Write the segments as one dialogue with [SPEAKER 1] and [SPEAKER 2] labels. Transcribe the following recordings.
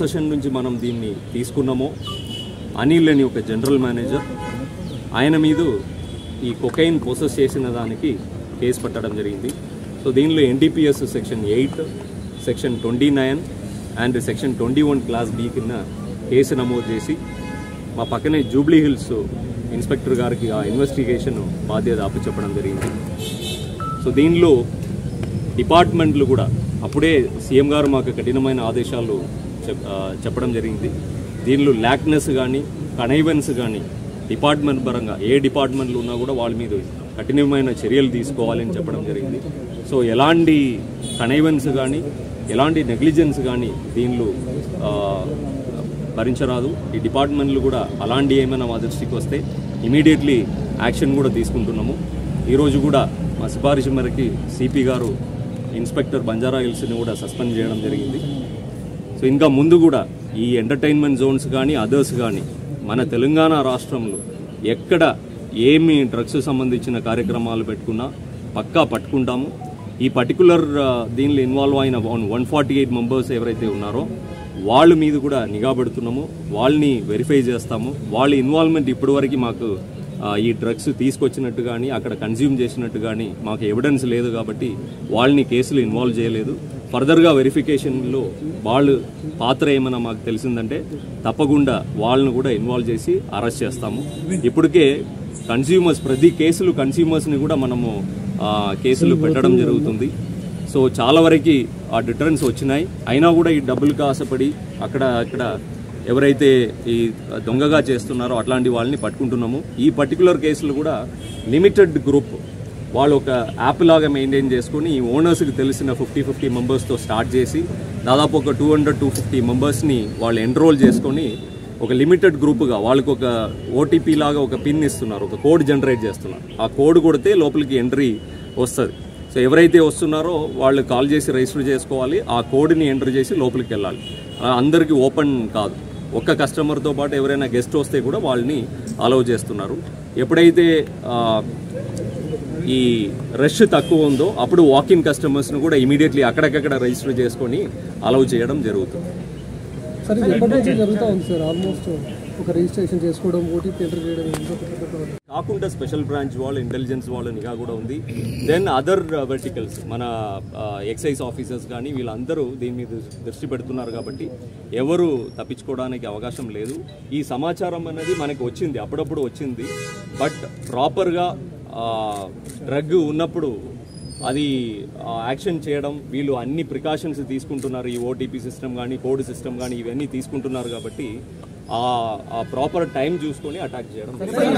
[SPEAKER 1] session నుంచి మనం దీన్ని తీసుకున్నామో అనిల్ అని ఒక జనరల్ మేనేజర్ ఆయన మీద ఈ కొకైన్ ప్రాసెస్ చేసిన దానికి కేసు పట్టడం జరిగింది సో దీనిలో NDPS section eight section twenty nine and section twenty one class B కింద కేసు నమోదు చేసి మా పక్కనే జూబ్లీ హిల్స్ ఇన్స్పెక్టర్ గారికి ఆ ఇన్వెస్టిగేషన్ బాధ్యత అప్పచెప్పడం జరిగింది సో దీనిలో డిపార్ట్మెంట్లు కూడా అప్పుడే సీఎం గారు మాకు కఠినమైన ఆదేశాలు చెప్ ఆ, చెప్పడం జరిగింది దీనిలో ల్యాక్నెస్ కానీ కనైవెన్స్ కానీ డిపార్ట్మెంట్ పరంగా ఏ డిపార్ట్మెంట్లు ఉన్నా కూడా వాళ్ళ మీద కఠినమైన చర్యలు తీసుకోవాలని చెప్పడం జరిగింది సో ఎలాంటి కనైవెన్స్ కానీ ఎలాంటి నెగ్లిజెన్స్ కానీ దీనిలో ఆ, భరించరాదు ఈ డిపార్ట్మెంట్లు కూడా అలాంటి ఏమైనా మా దృష్టికి వస్తే ఇమీడియట్లీ యాక్షన్ కూడా తీసుకుంటున్నాము ఈరోజు కూడా మా సిఫారసు మేరకి సిపి గారు ఇన్స్పెక్టర్ బంజారా హిల్స్ని కూడా సస్పెండ్ చేయడం జరిగింది సో ఇంకా ముందు కూడా ఈ ఎంటర్టైన్మెంట్ జోన్స్ కానీ అదర్స్ కానీ మన తెలంగాణ రాష్ట్రంలో ఎక్కడ ఏమి డ్రగ్స్ సంబంధించిన కార్యక్రమాలు పెట్టుకున్నా పక్కా పట్టుకుంటాము ఈ పర్టికులర్ దీనిలో ఇన్వాల్వ్ అయిన one one forty eight members ఎవరైతే ఉన్నారో వాళ్ళ మీద కూడా నిఘా పెడుతున్నాము వాళ్ళని వెరిఫై చేస్తాము వాళ్ళ ఇన్వాల్వ్మెంట్ ఇప్పటివరకు మాకు ఆ, ఈ డ్రగ్స్ తీసుకొచ్చినట్టు కానీ అక్కడ కన్జ్యూమ్ చేసినట్టు కానీ మాకు ఎవిడెన్స్ లేదు కాబట్టి వాళ్ళని కేసులు ఇన్వాల్వ్ చేయలేదు ఫర్దర్గా వెరిఫికేషన్లో వాళ్ళు పాత్ర ఏమైనా మాకు తెలిసిందంటే తప్పకుండా వాళ్ళను కూడా ఇన్వాల్వ్ చేసి అరెస్ట్ చేస్తాము ఇప్పటికే కన్స్యూమర్స్ ప్రతి కేసులు కన్స్యూమర్స్ని కూడా మనము ఆ, కేసులు పెట్టడం జరుగుతుంది సో చాలా వరకు ఆ డిటరెన్స్ వచ్చినాయి అయినా కూడా ఈ డబ్బులకు ఆశపడి అక్కడ అక్కడ ఎవరైతే ఈ దొంగగా చేస్తున్నారో అట్లాంటి వాళ్ళని పట్టుకుంటున్నాము ఈ పర్టికులర్ కేసులు కూడా లిమిటెడ్ గ్రూప్ వాళ్ళు ఒక యాప్ లాగా మెయింటైన్ చేసుకొని ఈ ఓనర్స్కి తెలిసిన ఫిఫ్టీ ఫిఫ్టీ మెంబర్స్తో స్టార్ట్ చేసి దాదాపు ఒక టూ హండ్రెడ్ టూ ఫిఫ్టీ మెంబర్స్ని వాళ్ళు ఎన్రోల్ చేసుకొని ఒక లిమిటెడ్ గ్రూప్గా వాళ్ళకి ఒక ఓటీపీ లాగా ఒక పిన్ ఇస్తున్నారు ఒక కోడ్ జనరేట్ చేస్తున్నారు ఆ కోడ్ కొడితే లోపలికి ఎంట్రీ వస్తుంది సో ఎవరైతే వస్తున్నారో వాళ్ళు కాల్ చేసి రిజిస్టర్ చేసుకోవాలి ఆ కోడ్ని ఎంటర్ చేసి లోపలికి వెళ్ళాలి ఆ, అందరికీ ఓపెన్ కాదు ఒక్క కస్టమర్తో పాటు ఎవరైనా గెస్ట్ వస్తే కూడా వాళ్ళని అలౌ చేస్తున్నారు ఎప్పుడైతే ఆ, ఈ రష్ తక్కువ ఉందో అప్పుడు వాకిన్ కస్టమర్స్ను కూడా ఇమీడియట్లీ అక్కడికక్కడ రిజిస్టర్ చేసుకొని అలౌ చేయడం జరుగుతుంది
[SPEAKER 2] సార్ ఇది ఎప్పటి నుంచి జరుగుతూ ఉంది సార్ ఆల్మోస్ట్ ఒక రిజిస్ట్రేషన్ చేసుకోవడం ఓటీపీ ఎంటర్ చేయడం ఇంకో పెద్ద పెద్ద
[SPEAKER 1] కాకుండా స్పెషల్ బ్రాంచ్ వాళ్ళు ఇంటెలిజెన్స్ వాళ్ళు నిఘా కూడా ఉంది దెన్ అదర్ వెర్టికల్స్ మన ఎక్సైజ్ ఆఫీసర్స్ కానీ వీళ్ళందరూ దీని మీద దృష్టి పెడుతున్నారు కాబట్టి ఎవరు తప్పించుకోవడానికి అవకాశం లేదు ఈ సమాచారం అనేది మనకి వచ్చింది అప్పుడప్పుడు వచ్చింది బట్ ప్రాపర్గా డ్రగ్ ఉన్నప్పుడు అది ఆ, యాక్షన్ చేయడం వీళ్ళు అన్ని ప్రికాషన్స్ తీసుకుంటున్నారు ఈ ఓటీపీ సిస్టమ్ కానీ కోడ్ సిస్టమ్ కానీ ఇవన్నీ తీసుకుంటున్నారు కాబట్టి ఆ ఆ ప్రాపర్ టైం చూసుకొని అటాక్ చేయడం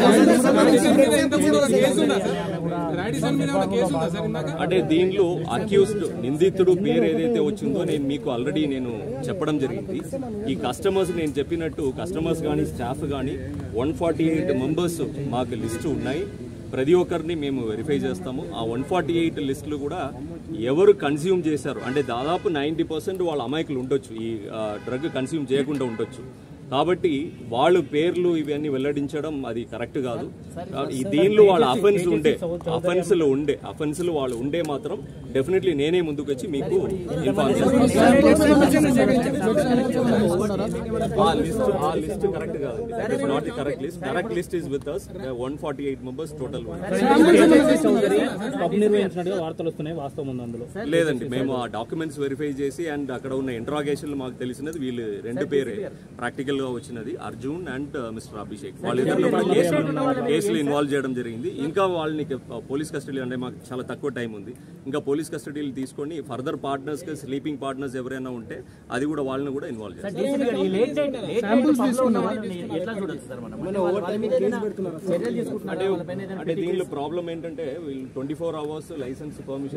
[SPEAKER 1] అంటే దీనిలో అక్యూస్డ్ నిందితుడు పేరు ఏదైతే వచ్చిందో నేను మీకు ఆల్రెడీ నేను చెప్పడం జరిగింది ఈ కస్టమర్స్ నేను చెప్పినట్టు కస్టమర్స్ కానీ స్టాఫ్ కానీ వన్ ఫార్టీ ఎయిట్ మెంబర్స్ మాకు లిస్టు ఉన్నాయి ప్రతి ఒక్కరిని మేము వెరిఫై చేస్తాము ఆ వన్ ఫార్టీ ఎయిట్ లిస్టులు కూడా ఎవరు కన్స్యూమ్ చేశారు అంటే దాదాపు నైంటీ పర్సెంట్ వాళ్ళ అమాయకులు ఉండొచ్చు ఈ డ్రగ్ కన్స్యూమ్ చేయకుండా ఉండొచ్చు కాబట్టి వాళ్ళు పేర్లు ఇవన్నీ వెల్లడించడం అది కరెక్ట్ కాదు ఈ దీనిలో వాళ్ళ అఫెన్స్ ఉండే అఫెన్స్లు ఉండే అఫెన్స్లు వాళ్ళు ఉండే మాత్రం డెఫినెట్లీ నేనే ముందుకు వచ్చి మీకు ఇన్ఫార్మ్ ఆ లిస్ట్ ఆ లిస్ట్ కరెక్ట్ కాదు that is not the correct list correct list is with us one forty eight members total
[SPEAKER 3] Chowdary pub నిర్వహించినట్టుగా వార్తలు వస్తున్నాయి వాస్తవం ఉంది అందులో
[SPEAKER 1] లేదండి మేము ఆ డాక్యుమెంట్స్ వెరిఫై చేసి అండ్ అక్కడ ఉన్న ఇంట్రాగేషన్ మాకు తెలిసినది వీళ్ళు రెండు పేరే ప్రాక్టికల్ గా వచ్చినది అర్జున్ అండ్ మిస్టర్ అభిషేక్ వాళ్ళిద్దరిలో కూడా కేసులు కేసులు ఇన్వాల్వ్ చేయడం జరిగింది ఇంకా వాళ్ళని పోలీస్ కస్టడీ అంటే మాకు చాలా తక్కువ టైం ఉంది ఇంకా పోలీస్ కస్టడీలు తీసుకొని ఫర్దర్ పార్ట్నర్స్ స్లీపింగ్ పార్ట్నర్స్ ఎవరైనా ఉంటే అది కూడా వాళ్ళని కూడా ఇన్వాల్వ్ చేస్తారు
[SPEAKER 3] ఈ లేట్ నైట్ లేట్ నైట్ పబ్లో ఉన్న వాళ్ళని ఎట్లా చూడొచ్చు సార్ మనం వాళ్ళ మీద ఏదైనా చర్యలు తీసుకుంటున్నారు
[SPEAKER 1] అంటే అంటే దీనిలో ప్రాబ్లం ఏంటంటే వీళ్ళు twenty four hours licence permission